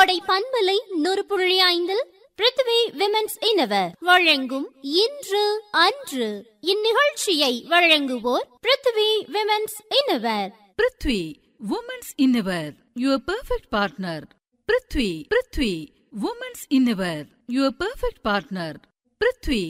கோடை பண்பலை நூறு புள்ளி ஐந்தில் பிருத்வி விமென்ஸ் இனவர் வழங்கும் இன்று அன்று இந்நிகழ்ச்சியை வழங்குவோர் Prithvi women's innerwear Prithvi women's innerwear your perfect partner Prithvi Prithvi women's innerwear your perfect partner Prithvi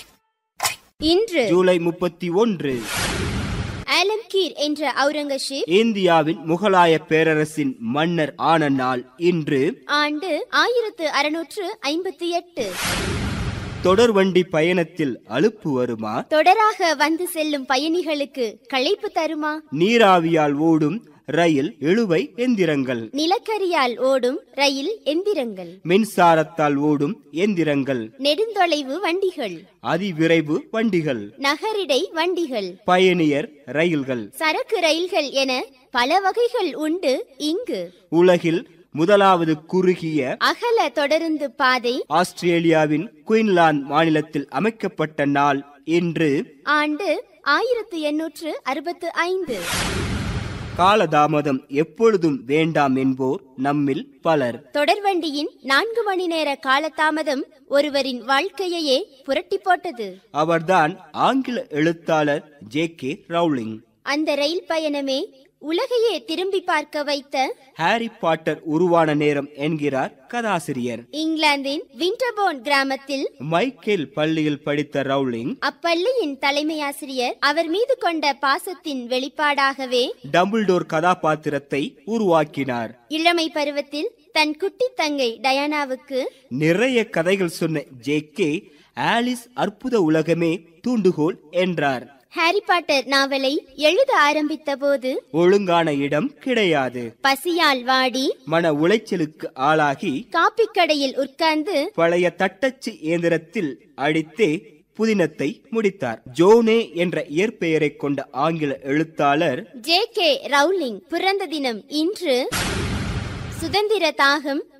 இன்று ஜூலை முப்பத்தி ஒன்று ஆலம்கீர் என்ற அவுரங்கசீப் இந்தியாவின் முகலாய பேரரசின் மன்னர் ஆன நாள் இன்று ஆண்டு ஆயிரத்து அறுநூற்று ஐம்பத்தி எட்டு தொடர்வண்டி பயணத்தில் அலுப்பு வருமா தொடராக வந்து செல்லும் பயணிகளுக்கு களைப்பு தருமா நீராவியால் ஓடும் ரயில் இழுவை எந்திரங்கள் நிலக்கரியால் ஓடும் ரயில் எந்திரங்கள் மின்சாரத்தால் ஓடும் எந்திரங்கள் நெடுந்தொலைவு வண்டிகள் அதிவிரைவு வண்டிகள் நகரிடை வண்டிகள் பயணியர் ரயில்கள் சரக்கு ரயில்கள் என பல வகைகள் உண்டு இங்கு உலகில் முதலாவது குறுகிய அகல தொடருந்து பாதை ஆஸ்திரேலியாவின் குயின்லாந்து மாநிலத்தில் அமைக்கப்பட்ட நாள் இன்று ஆண்டு ஆயிரத்து எண்ணூற்று அறுபத்து ஐந்து காலதாமதம் எப்பொழுதும் வேண்டாம் என்போர் நம்மில் பலர் தொடர்வண்டியின் நான்கு மணி நேர காலதாமதம் ஒருவரின் வாழ்க்கையையே புரட்டி போட்டது அவர்தான் ஆங்கில எழுத்தாளர் ஜே கே ரவுலிங் அந்த ரயில் பயணமே உலகையே திரும்பி பார்க்க வைத்த ஹாரி பாட்டர் உருவான நேரம் என்கிறார் கதாசிரியர் இங்கிலாந்தின் விண்டர்போர்ன் கிராமத்தில் மைக்கேல் பள்ளியில் படித்த ரவுலிங் அப்பள்ளியின் தலைமை ஆசிரியர் அவர் மீது கொண்ட பாசத்தின் வெளிப்பாடாகவே டம்பிள்டோர் கதாபாத்திரத்தை உருவாக்கினார் இளமை பருவத்தில் தன் குட்டி தங்கை டயானாவுக்கு நிறைய கதைகள் சொன்ன ஜே கே ஆலிஸ் அற்புத உலகமே தூண்டுகோல் என்றார் ஹாரி பாட்டர் நாவலை எழுத ஆரம்பித்த போது ஒழுங்கான இடம் கிடையாது பசியால் வாடி மன உளைச்சலுக்கு ஆளாகி காப்பிக்கடையில் உட்கார்ந்து பழைய தட்டச்சு இயந்திரத்தில் அடித்தே புதினத்தை முடித்தார் ஜோனே என்ற இயற்பெயரை கொண்ட ஆங்கில எழுத்தாளர் ஜே கே ரவுலிங் பிறந்த தினம் இன்று சுதந்திர தாகம்